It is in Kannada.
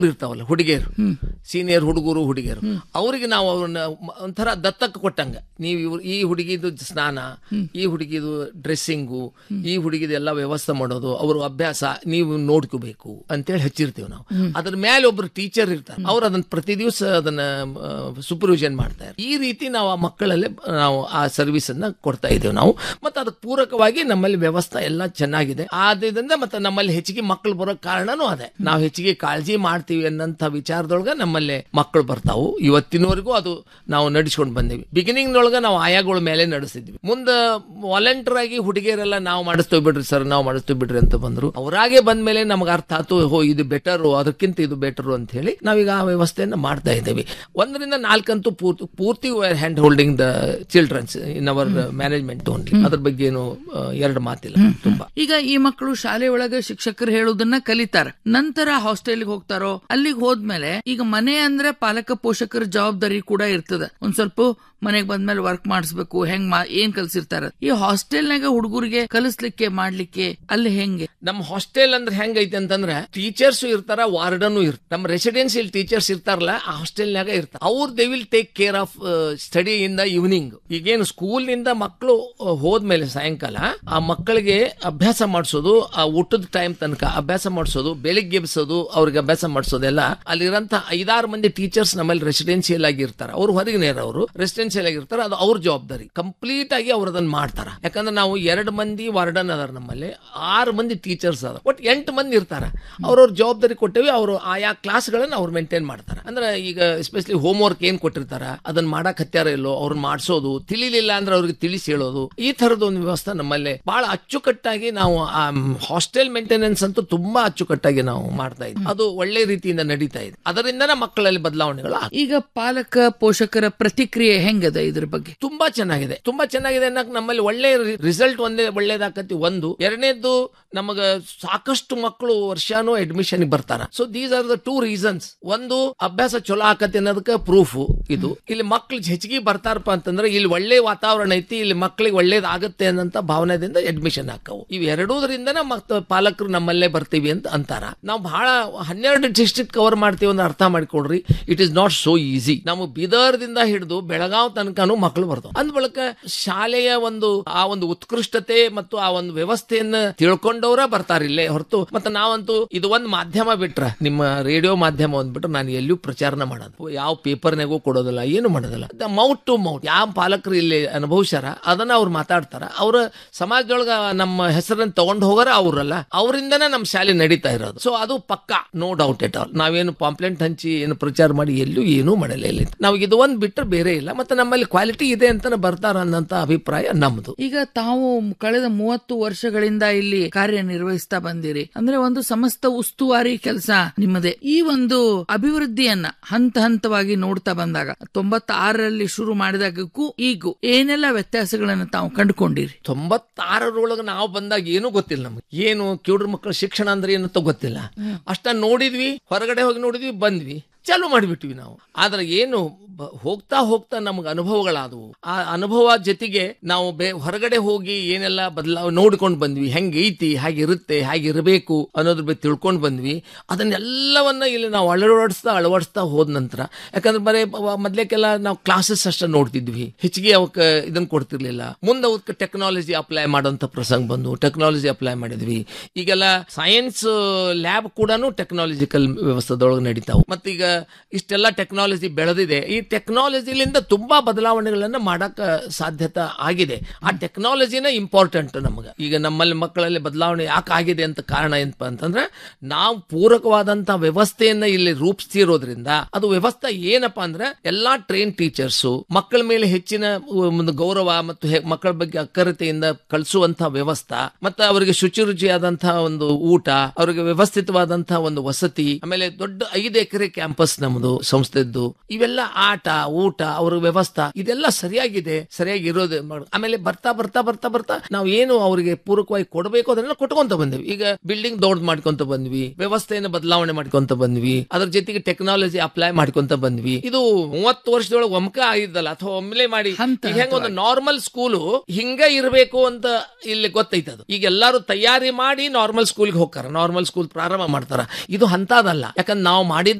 ಇರ್ತಾವಲ್ಲ ಹುಡುಗಿಯರು ಸೀನಿಯರ್ ಹುಡುಗರು ಹುಡುಗಿಯರು ಅವರಿಗೆ ನಾವು ಅವ್ರನ್ನ ಮ- ಒಂಥರ ದತ್ತಕ್ಕೆ ಕೊಟ್ಟಂಗ ನೀವು ಇವ್ರು ಈ ಹುಡುಗಿದು ಸ್ನಾನ ಈ ಹುಡುಗಿದು ಡ್ರೆಸ್ಸಿಂಗು ಈ ಹುಡುಗಿದು ಎಲ್ಲ ವ್ಯವಸ್ಥೆ ಮಾಡೋದು ಅವ್ರ ಅಭ್ಯಾಸ ನೀವು ನೋಡ್ಕೋಬೇಕು ಅಂತೇಳಿ ಹಚ್ಚಿರ್ತೀವಿ ನಾವು ಅದ್ರ ಮೇಲೆ ಒಬ್ರು ಟೀಚರ್ ಇರ್ತಾರೆ ಅವ್ರು ಅದನ್ನ ಪ್ರತಿ ದಿವಸ ಅದನ್ನ ಸೂಪರ್ವಿಷನ್ ಮಾಡ್ತಾರೆ ಈ ರೀತಿ ನಾವು ಆ ಮಕ್ಕಳಲ್ಲೇ ನಾವು ಆ ಸರ್ವಿಸ್ ಅನ್ನ ಕೊಡ್ತಾ ಇದ್ದೇವೆ ನಾವು ಮತ್ತೆ ಅದಕ್ಕೆ ಪೂರಕವಾಗಿ ನಮ್ಮಲ್ಲಿ ವ್ಯವಸ್ಥೆ ಎಲ್ಲ ಚೆನ್ನಾಗಿದೆ ಆದ್ರಿಂದ ಮತ್ತೆ ನಮ್ಮಲ್ಲಿ ಹೆಚ್ಚಿಗೆ ಮಕ್ಕಳು ಬರೋ ಕಾರಣನೂ ಅದೇ ನಾವು ಹೆಚ್ಚಿಗೆ ಕಾಳಜಿ ಮಾಡ್ತೀವಿ ಅನ್ನಂತ ವಿಚಾರದೊಳಗ ನಮ್ಮಲ್ಲಿ ಮಕ್ಕಳು ಬರ್ತಾವು ಇವತ್ತಿನವರೆಗೂ ಅದು ನಾವು ನಡೆಸ್ಕೊಂಡು ಬಂದೀವಿ ಬಿಗಿನಿಂಗ್ ನೊಳಗ ನಾವು ಆಯಾಗಳ ಮೇಲೆ ನಡೆಸಿದ್ವಿ ಮುಂದೆ ವಾಲಂಟಿಯರ್ ಆಗಿ ಹುಡುಗಿಯರೆಲ್ಲ ನಾವು ಮಾಡಿಸ್ತೀವಿ ಬಿಡ್ರಿ ಸರ್ ನಾವು ಮಾಡಿಸ್ತೀವಿ ಬಿಡ್ರಿ ಅಂತ ಬಂದ್ರು ಅವರಾಗೆ ಬಂದ್ಮೇಲೆ ನಮ್ಗೆ ಅರ್ಥ ಆಯ್ತು ಹೋ ಇದು ಬೆಟರು ಅದಕ್ಕಿಂತ ಇದು ಬೆಟರು ಅಂತ ಹೇಳಿ ನಾವೀಗ ಆ ವ್ಯವಸ್ಥೆಯನ್ನ ಮಾಡ್ತಾ ಇದ್ದೇವೆ ಒಂದರಿಂದ ನಾಲ್ಕಂತೂ ಪೂರ್ತಿ ಪೂರ್ತಿ hand holding the childrens in our management only ಅದ್ರ ಬಗ್ಗೆ ಏನು ಆ, ಎರಡು ಮಾತಿಲ್ಲ ತುಂಬಾ ಈಗ ಈ ಮಕ್ಕಳು ಶಾಲೆ ಒಳಗೆ ಶಿಕ್ಷಕರು ಹೇಳುದನ್ನ ಕಲಿತಾರ ನಂತರ ಹಾಸ್ಟೆಲ್ಗೆ ಹೋಗ್ತಾರೋ ಅಲ್ಲಿಗೆ ಹೋದ್ಮೇಲೆ ಈಗ ಮನೆ ಅಂದ್ರೆ ಪಾಲಕ ಪೋಷಕರ ಜವಾಬ್ದಾರಿ ಕೂಡ ಇರ್ತದ ಒಂದ್ ಸ್ವಲ್ಪ ಮನೆಗ್ ಬಂದ್ಮೇಲೆ ವರ್ಕ್ ಮಾಡಿಸ್ಬೇಕು ಹೆಂಗ್ ಮಾ ಏನ್ ಕಲ್ಸಿರ್ತಾರ ಈ ಹಾಸ್ಟೆಲ್ನಾಗ ಹುಡುಗರಿಗೆ ಕಲಿಸ್ಲಿಕ್ಕೆ ಮಾಡ್ಲಿಕ್ಕೆ ಅಲ್ಲಿ ಹೆಂಗೆ ನಮ್ಮ ಹಾಸ್ಟೆಲ್ ಅಂದ್ರೆ ಹೆಂಗೈತೆ ಅಂತಂದ್ರೆ ಟೀಚರ್ಸ್ ಇರ್ತಾರ ವಾರ್ಡನು ಇರ್ತಾರ ನಮ್ಮ ರೆಸಿಡೆನ್ಸಿಯಲ್ ಟೀಚರ್ಸ್ ಇರ್ತಾರಲ್ಲ ಆ ಹಾಸ್ಟೆಲ್ನಾಗ ಇರ್ತಾರ ಅವ್ರು they will take care of study in the evening ಈಗೇನು ಸ್ಕೂಲ್ ನಿಂದ ಮಕ್ಕಳು ಹೋದ್ಮೇಲೆ ಸಾಯಂಕಾಲ ಆ ಮಕ್ಕಳಿಗೆ ಅಭ್ಯಾಸ ಮಾಡಿಸೋದು ಆ ಊಟದ ಟೈಮ್ ತನಕ ಅಭ್ಯಾಸ ಮಾಡಿಸೋದು ಬೆಳಿಗ್ಗೆ ಎಬ್ಸೋದು ಅವ್ರಿಗೆ ಅಭ್ಯಾಸ ಮಾಡಿಸೋದೆಲ್ಲ ಅಲ್ಲಿರಂತ ಐದಾರು ಮಂದಿ ಟೀಚರ್ಸ್ ನಮ್ಮಲ್ಲಿ ರೆಸಿಡೆನ್ಸಿಯಲ್ ಆಗಿ ಇರ್ತಾರೆ ಅವ್ರು ಹೊರಗಿನ ಅವರು ರೆಸಿಡೆನ್ಸಿಯಲ್ ಆಗಿ ಇರ್ತಾರೆ ಅದು ಅವ್ರ ಜವಾಬ್ದಾರಿ ಕಂಪ್ಲೀಟ್ ಆಗಿ ಅವ್ರು ಅದನ್ನ ಮಾಡ್ತಾರ ಯಾಕಂದ್ರೆ ನಾವು ಎರಡು ಮಂದಿ ವಾರ್ಡನ್ ಅದಾರ ನಮ್ಮಲ್ಲಿ ಆರು ಮಂದಿ ಟೀಚರ್ಸ್ ಅದ ಒಟ್ಟು ಎಂಟು ಮಂದಿ ಇರ್ತಾರ ಅವ್ರವ್ರ ಜವಾಬ್ದಾರಿ ಕೊಟ್ಟೇವಿ ಅವರು ಆಯಾ ಕ್ಲಾಸ್ಗಳನ್ನ ಅವ್ರು ಮೇಂಟೈನ್ ಮಾಡ್ತಾರೆ ಅಂದ್ರೆ ಈಗ ಎಸ್ಪೆಷಲಿ ಹೋಮ್ ವರ್ಕ್ ಏನ್ ಕೊಟ್ಟಿರ್ತಾರ ಅದನ್ನ ಮಾಡಕ್ ಹತ್ಯಾರ ಇಲ್ಲೋ ಅವ್ರನ್ನ ಮಾಡಿಸೋದು ತಿಳಿಲಿಲ್ಲ ಅಂದ್ರೆ ಅವ್ರಿಗೆ ತಿಳಿಸಿ ಹೇಳೋದು ಈ ತರದ ಒಂದು ವ್ಯವಸ್ಥೆ ನಮ್ಮಲ್ಲಿ ಬಹಳ ಅಚ್ಚುಕಟ್ಟಾಗಿ ನಾವು ಆ ಹಾಸ್ಟೆಲ್ ಮೇಂಟೆನೆನ್ಸ್ ಅಂತೂ ತುಂಬಾ ಅಚ್ಚುಕಟ್ಟಾಗಿ ನಾವು ಮಾಡ್ತಾ ಇದ್ವಿ ಅದು ಒಳ್ಳೆ ರೀತಿಯಿಂದ ನಡೀತಾ ಇದೆ ಅದರಿಂದನೇ ಮಕ್ಕಳಲ್ಲಿ ಬದಲಾವಣೆಗಳು ಆಗ್ತವೆ. ಈಗ ಪಾಲಕ ಪೋಷಕರ ಪ್ರತಿಕ್ರಿಯೆ ಹೆಂಗದ ಇದ್ರ ಬಗ್ಗೆ ತುಂಬಾ ಚೆನ್ನಾಗಿದೆ ತುಂಬಾ ಚೆನ್ನಾಗಿದೆ ಅನ್ನಕ್ ನಮ್ಮಲ್ಲಿ ಒಳ್ಳೆ ರಿಸಲ್ಟ್ ಒಂದೇ ಒಳ್ಳೇದಾಕತಿ ಒಂದು ಎರಡನೇದ್ದು ನಮಗ ಸಾಕಷ್ಟು ಮಕ್ಕಳು ವರ್ಷಾನು ಅಡ್ಮಿಷನ್ ಬರ್ತಾರ so these are the two reasons ಒಂದು ಅಭ್ಯಾಸ ಚಲೋ ಆಕತಿ ಅನ್ನೋದಕ್ಕೆ ಪ್ರೂಫ್ ಇದು ಇಲ್ಲಿ ಮಕ್ಳು ಹೆಚ್ಚಿಗೆ ಬರ್ತಾರಪ್ಪ ಅಂತಂದ್ರೆ ಇಲ್ಲಿ ಒಳ್ಳೆ ವಾತಾವರಣ ಐತಿ ಇಲ್ಲಿ ಮಕ್ಕಳಿಗೆ ಒಳ್ಳೇದಾಗತ್ತೆ ಅನ್ನಂತ ಭಾವನೆದಿಂದ ಅಡ್ಮಿಷನ್ ಹಾಕವು ಇವ್ ಎರಡೂದ್ರಿಂದನೇ ಮತ್ತ ಪಾಲಕರು ನಮ್ಮಲ್ಲೇ ಬರ್ತೀವಿ ಅಂತ ಅಂತಾರ ನಾವು ಬಹಳ ಹನ್ನೆರಡು ಡಿಸ್ಟ್ರಿಕ್ಟ್ ಕವರ್ ಮಾಡ್ತೀವಿ ಅಂತ ಅರ್ಥ ಮಾಡ್ಕೊಡ್ರಿ it is not so easy ನಾವು ಬೀದರ್ದಿಂದ ಹಿಡಿದು ಬೆಳಗಾವ್ ತನಕನೂ ಮಕ್ಕಳು ಬರ್ತಾವ ಅಂದ ಬಳಿಕ ಶಾಲೆಯ ಒಂದು ಆ ಒಂದು ಉತ್ಕೃಷ್ಟತೆ ಮತ್ತು ಆ ಒಂದು ವ್ಯವಸ್ಥೆಯನ್ನ ತಿಳ್ಕೊಂಡವ್ರ ಬರ್ತಾರ ಇಲ್ಲೇ ಹೊರತು ಮತ್ತೆ ನಾವಂತೂ ಇದು ಒಂದ್ ಮಾಧ್ಯಮ ಬಿಟ್ರ ನಿಮ್ಮ ರೇಡಿಯೋ ಮಾಧ್ಯಮ ಒಂದ್ಬಿಟ್ರೆ ನಾನು ಎಲ್ಲಿಯೂ ಪ್ರಚಾರನ ಮಾಡೋದು ಯಾವ ಪೇಪರ್ನಾಗೂ ಕೊಡೋದಿಲ್ಲ ಏನು ಮಾಡೋದಿಲ್ಲ ಮೌಟ್ ಟು ಮೌಟ್ ಯಾವ ಪಾಲಕರು ಇಲ್ಲಿ ಅನುಭವಿಸ್ಯಾರ ಅದನ್ನ ಅವ್ರು ಮಾತಾಡ್ತಾರ ಅವ್ರ ಸಮಾಜದೊಳಗ ನಮ್ಮ ಹೆಸರನ್ನ ತಗೊಂಡ್ ಹೋಗೋರ ಅವ್ರಲ್ಲ ಅವರಿಂದನೇ ನಮ್ಮ ಶಾಲೆ ನಡೀತಾ ಇರೋದು ಸೊ ಅದು ಪಕ್ಕಾ ನೋ ಡೌಟ್ ಎಟ್ ಆಲ್ ನಾವೇನು ಪಾಂಪ್ಲೆಂಟ್ ಹಂಚಿ ಏನು ಪ್ರಚಾರ ಮಾಡಿ ಎಲ್ಲೂ ಏನೂ ಮಾಡಲೇ ಇಲ್ಲ ನಾವು ಇದು ಒಂದ್ ಬಿಟ್ರೆ ಬೇರೆ ಇಲ್ಲ ಮತ್ತೆ ನಮ್ಮಲ್ಲಿ ಕ್ವಾಲಿಟಿ ಇದೆ ಅಂತಾನೆ ಬರ್ತಾರ ಅನ್ನಂತ ಅಭಿಪ್ರಾಯ ನಮ್ದು ಈಗ ತಾವು ಕಳೆದ ಮೂವತ್ತು ವರ್ಷಗಳಿಂದ ಇಲ್ಲಿ ಕಾರ್ಯನಿರ್ವಹಿಸ್ತಾ ಬಂದಿರಿ ಅಂದ್ರೆ ಒಂದು ಸಮಸ್ತ ಉಸ್ತುವಾರಿ ಕೆಲಸ ನಿಮ್ಮದೇ ಈ ಒಂದು ಅಭಿವೃದ್ಧಿಯನ್ನ ಹಂತ ಹಂತವಾಗಿ ನೋಡ್ತಾ ಬಂದಾಗ ತೊಂಬತ್ತಾರರಲ್ಲಿ ಶುರು ಮಾಡಿದಾಗಕ್ಕೂ ಈಗೂ ಏನೆಲ್ಲ ವ್ಯತ್ಯಾಸಗಳನ್ನ ತಾವು ಕಂಡುಕೊಂಡಿರಿ ತೊಂಬತ್ತಾರರೊಳಗೆ ನಾವು ಬಂದಾಗ ಏನೂ ಗೊತ್ತಿಲ್ಲ ನಮ್ಗೆ ಏನು ಕಿವುಡ್ರ ಮಕ್ಕಳ ಶಿಕ್ಷಣ ಅಂದ್ರೆ ಏನಂತ ಗೊತ್ತಿಲ್ಲ ಅಷ್ಟ ನೋಡಿದ್ವಿ ಹೊರಗಡೆ ಹೋಗಿ ನೋಡಿದ್ವಿ ಬಂದ್ವಿ ಚಾಲು ಮಾಡಿಬಿಟ್ವಿ ನಾವು ಆದ್ರೆ ಏನು ಬ- ಹೋಗ್ತಾ ಹೋಗ್ತಾ ನಮ್ಗೆ ಅನುಭವಗಳಾದವು ಆ ಅನುಭವ ಜೊತೆಗೆ ನಾವು ಬೇ ಹೊರಗಡೆ ಹೋಗಿ ಏನೆಲ್ಲ ಬದಲಾವ ನೋಡ್ಕೊಂಡು ಬಂದ್ವಿ ಹೆಂಗೈತಿ ಹಾಗಿರುತ್ತೆ ಹಾಗಿರಬೇಕು ಅನ್ನೋದ್ರ ಬಗ್ಗೆ ತಿಳ್ಕೊಂಡು ಬಂದ್ವಿ ಅದನ್ನೆಲ್ಲವನ್ನ ಇಲ್ಲಿ ನಾವು ಅಳವಡಿಸ್ತಾ ಅಳವಡಿಸ್ತಾ ಹೋದ ನಂತರ ಯಾಕಂದ್ರೆ ಬರೀ ಪ- ಮೊದ್ಲೇಕೆಲ್ಲ ನಾವು ಕ್ಲಾಸಸ್ ಅಷ್ಟ ನೋಡ್ತಿದ್ವಿ ಹೆಚ್ಚಿಗೆ ಅವಕ್ಕೆ ಇದನ್ನ ಕೊಡ್ತಿರ್ಲಿಲ್ಲ ಮುಂದೆ ಅವಕ್ಕೆ ಟೆಕ್ನಾಲಜಿ ಅಪ್ಲೈ ಮಾಡೋಂಥ ಪ್ರಸಂಗ ಬಂದು ಟೆಕ್ನಾಲಜಿ ಅಪ್ಲೈ ಮಾಡಿದ್ವಿ ಈಗೆಲ್ಲ ಸೈನ್ಸ್ ಲ್ಯಾಬ್ ಕೂಡ ಟೆಕ್ನಾಲಜಿಕಲ್ ವ್ಯವಸ್ಥೆದೊಳಗೆ ನಡೀತಾವು ಮತ್ತೀಗ ಇಷ್ಟೆಲ್ಲ ಟೆಕ್ನಾಲಜಿ ಬೆಳೆದಿದೆ ಈ ಟೆಕ್ನಾಲಜಿಲಿಂದ ತುಂಬಾ ಬದಲಾವಣೆಗಳನ್ನ ಮಾಡಕ ಸಾಧ್ಯತೆ ಆಗಿದೆ ಆ ಟೆಕ್ನಾಲಜಿನ ಇಂಪಾರ್ಟೆಂಟ್ ನಮಗೆ ಈಗ ನಮ್ಮಲ್ಲಿ ಮಕ್ಕಳಲ್ಲಿ ಬದಲಾವಣೆ ಯಾಕೆ ಆಗಿದೆ ಅಂತ ಕಾರಣ ಏನಪ್ಪ ಅಂತಂದ್ರೆ ನಾವು ಪೂರಕವಾದಂತ ವ್ಯವಸ್ಥೆಯನ್ನ ಇಲ್ಲಿ ರೂಪಿಸ್ತಿರೋದ್ರಿಂದ ಅದು ವ್ಯವಸ್ಥೆ ಏನಪ್ಪಾ ಅಂದ್ರೆ ಎಲ್ಲಾ ಟ್ರೈನ್ ಟೀಚರ್ಸ್ ಮಕ್ಕಳ ಮೇಲೆ ಹೆಚ್ಚಿನ ಒಂದು ಗೌರವ ಮತ್ತು ಹೆ- ಮಕ್ಕಳ ಬಗ್ಗೆ ಅಕ್ಕರತೆಯಿಂದ ಕಳಿಸುವಂತಹ ವ್ಯವಸ್ಥೆ ಮತ್ತೆ ಅವರಿಗೆ ಶುಚಿರುಚಿಯಾದಂತಹ ಒಂದು ಊಟ ಅವರಿಗೆ ವ್ಯವಸ್ಥಿತವಾದಂತಹ ಒಂದು ವಸತಿ ಆಮೇಲೆ ದೊಡ್ಡ ಐದು ಎಕರೆ ಕ್ಯಾಂಪಸ್ ಕ್ಯಾಂಪಸ್ ನಮ್ದು ಸಂಸ್ಥೆದ್ದು ಇವೆಲ್ಲ ಆಟ ಊಟ ಅವ್ರ ವ್ಯವಸ್ಥೆ ಇದೆಲ್ಲ ಸರಿಯಾಗಿದೆ ಸರಿಯಾಗಿ ಇರೋದು ಮಾಡು. ಆಮೇಲೆ ಬರ್ತಾ ಬರ್ತಾ ಬರ್ತಾ ಬರ್ತಾ ನಾವು ಏನು ಅವರಿಗೆ ಪೂರಕವಾಗಿ ಕೊಡಬೇಕು ಅದನ್ನೆಲ್ಲ ಕೊಟ್ಕೊಂತ ಬಂದ್ವಿ ಈಗ ಬಿಲ್ಡಿಂಗ್ ದೊಡ್ಡ ಮಾಡ್ಕೊಂತ ಬಂದ್ವಿ ವ್ಯವಸ್ಥೆಯನ್ನು ಬದಲಾವಣೆ ಮಾಡ್ಕೊಂತ ಬಂದ್ವಿ ಅದ್ರ ಜೊತೆಗೆ ಟೆಕ್ನಾಲಜಿ ಅಪ್ಲೈ ಮಾಡ್ಕೊಂತ ಬಂದ್ವಿ ಇದು ಮೂವತ್ತು ವರ್ಷದೊಳಗೆ ಒಮ್ಮಕ ಆಗಿದ್ದಲ್ಲ ಅಥವಾ ಒಮ್ಮೆಲೆ ಮಾಡಿ ಹಂತ ಈಗ ಹೆಂಗ ಒಂದು ನಾರ್ಮಲ್ ಸ್ಕೂಲು ಹಿಂಗ ಇರಬೇಕು ಅಂತ ಇಲ್ಲಿ ಗೊತ್ತೈತೆ ಅದು ಈಗ ಎಲ್ಲಾರು ತಯಾರಿ ಮಾಡಿ ನಾರ್ಮಲ್ ಸ್ಕೂಲ್ಗೆ ಹೋಗ್ತಾರ ನಾರ್ಮಲ್ ಸ್ಕೂಲ್ ಪ್ರಾರಂಭ ಮಾಡ್ತಾರ ಇದು ಹಂತದಲ್ಲ ಯಾಕಂದ್ರೆ ನಾವು ಮಾಡಿದ